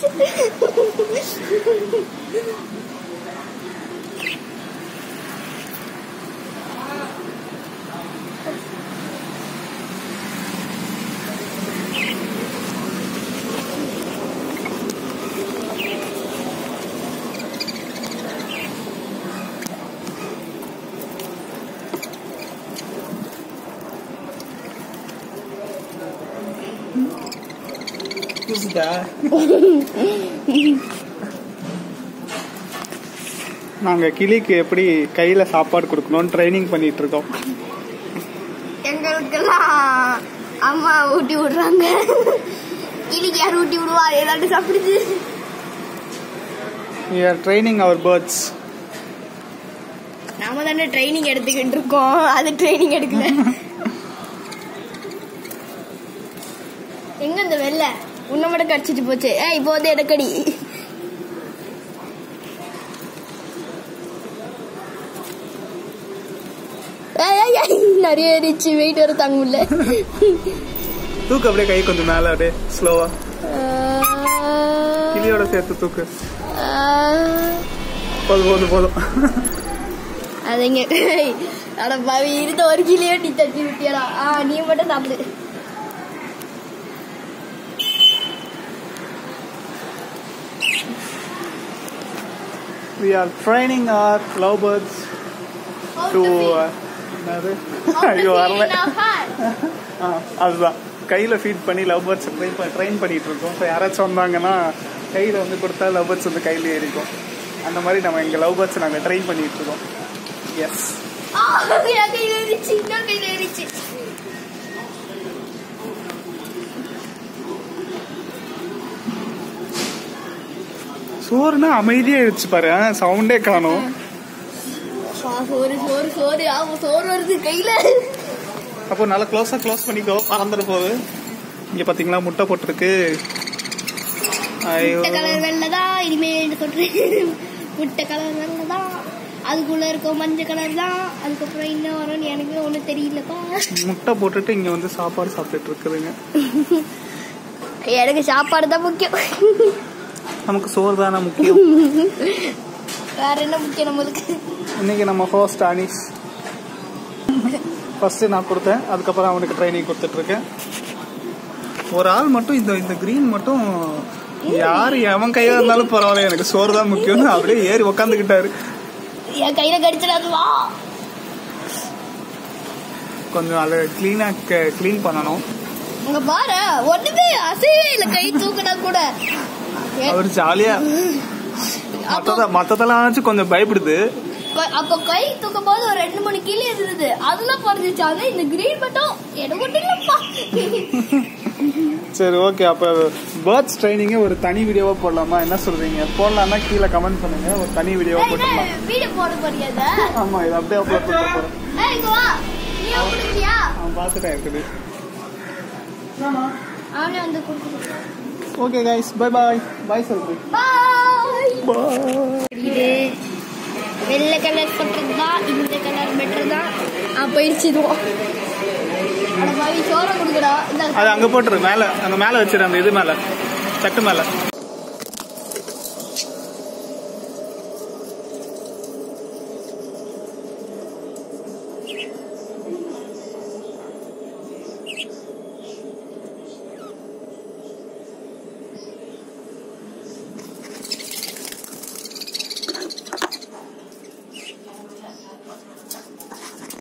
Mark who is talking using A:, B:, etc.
A: புரியுதா நாங்க கிளிக்கு எப்படி கையில சாப்பாடு கொடுக்கணும்னு ட்ரைனிங் பண்ணிட்டு இருக்கோம்
B: எங்களுக்கெல்லாம் அம்மா ஊட்டி விடுறாங்க கிளிக்கு யார் ஊட்டி விடுவா ஏதாட்டு சாப்பிடுது
A: we are training our birds
B: நாம தானே ட்ரைனிங் எடுத்துக்கிட்டு இருக்கோம் அது ட்ரைனிங் எடுக்கல எங்க இந்த வெள்ளை உன்னை மட்டும் கடிச்சிட்டு போச்சு ஏய் இப்போ வந்து எனக்கடி ஏய், ஏய், ஏய், நிறைய ஏறிச்சு வெயிட் வர தாங்க முடியல
A: தூக்கு அப்படியே கை கொஞ்சம் மேல அப்படியே ஸ்லோவா கிளியோட சேர்த்து தூக்கு போதும் போதும் போதும்
B: அதுங்க அட பாவி இருந்த ஒரு கிளியோ நீ தட்டி விட்டியடா ஆ நீ மட்டும் சாப்பிடு
A: we are training our lovebirds to uh, என்னது ஐயோ வரல ஆ, அதுதான் கையில ஃபீட் பண்ணி லவ் பேர்ட்ஸ் ட்ரைன் ட்ரெயின் பண்ணிட்டு இருக்கோம் ஸோ யாராச்சும் வந்தாங்கன்னா கையில வந்து கொடுத்தா லவ் பேர்ட்ஸ் வந்து கையில ஏறிக்கும் அந்த மாதிரி நம்ம எங்க லவ் பேர்ட்ஸ் நாங்க ட்ரெயின் பண்ணிட்டு இருக்கோம் எஸ்
B: கையில ஏறிச்சு இன்னும் கையில ஏறிச்சு
A: சோறுனா அமைதியா இருந்துச்சு பாரு சவுண்டே காணும்
B: ஆ, சோறு சோறு சோறு ஆமா சோறு வருது கையில
A: அப்போ நல்லா க்ளோஸா க்ளோஸ் பண்ணிக்கோ பறந்துட போகுது இங்க பாத்தீங்களா முட்டை போட்டிருக்கு ஐயோ
B: முட்டை கலர் வெள்ளதான் இனிமே என்ன சொல்றேன் முட்டை கலர் வெள்ளதான் அதுக்குள்ள இருக்க மஞ்சள் கலர் தான் அதுக்கப்புறம் என்ன வரும்னு எனக்கு ஒண்ணும் தெரியலப்பா
A: முட்டை போட்டுட்டு இங்க வந்து சாப்பாடு சாப்பிட்டுட்டு இருக்குதுங்க
B: எனக்கு சாப்பாடு தான் முக்கியம்
A: நமக்கு சோறு தானே முக்கியம்
B: வேற என்ன முக்கியம் நம்மளுக்கு
A: இன்னைக்கு நம்ம ஹோஸ்ட் அனீஸ் ஃபர்ஸ்ட் நான் கொடுத்தேன் அதுக்கப்புறம் அவனுக்கு ட்ரைனிங் கொடுத்துட்டு இருக்கேன் ஒரு ஆள் மட்டும் இந்த இந்த கிரீன் மட்டும் யாரு எவன் கையா இருந்தாலும் பரவாயில்ல எனக்கு சோறு தான் முக்கியம்னு அப்படியே ஏறி உக்காந்துக்கிட்டாரு
B: என் கையில கடிச்சிடாது வா
A: கொஞ்சம் அதை கிளீனா க்ளீன் பண்ணணும்
B: அங்க பாரு ஒண்ணுமே அசையவே இல்ல கை தூக்கினா கூட
A: அவர் ஜாலியா மத்தத மத்ததெல்லாம் கொஞ்சம் பயப்படுது
B: க- அப்ப கை தூக்கும் போது ஒரு ரெண்டு மூணு கிளி இருந்தது அதெல்லாம் பறந்துச்சு ஆனா இந்த கிரீன் மட்டும் எனக்கு மட்டும் இல்லப்பா
A: சரி ஓகே அப்ப பேர்ட்ஸ் ட்ரைனிங்கே ஒரு தனி வீடியோவா போடலாமா என்ன சொல்றீங்க போடலாம்னா கீழே கமெண்ட் பண்ணுங்க ஒரு தனி வீடியோவா போட்டுடலாம்
B: வீடியோ போட போறியாத
A: ஆமா இது அப்படியே அப்லோட் பண்ண போறேன்
B: ஏய் இங்க வா நீ குடிக்கியா
A: அவன் பார்த்துட்டேன் இருக்குது
B: அவனே வந்து குடுக்குறான்
A: okay guys bye bye bye சொல்றேன்
B: பாய்
A: பாய்
B: இது வெள்ளை கலர் பட்டது தான் இந்த கலர் பெட்டர் தான் ஆ போயிடுச்சு இதுவும் அட பாவி சோற குடுக்குறா இந்த
A: அது அங்க போட்டுரு மேல அங்க மேல வச்சிரு அந்த இது மேல தட்டு மேல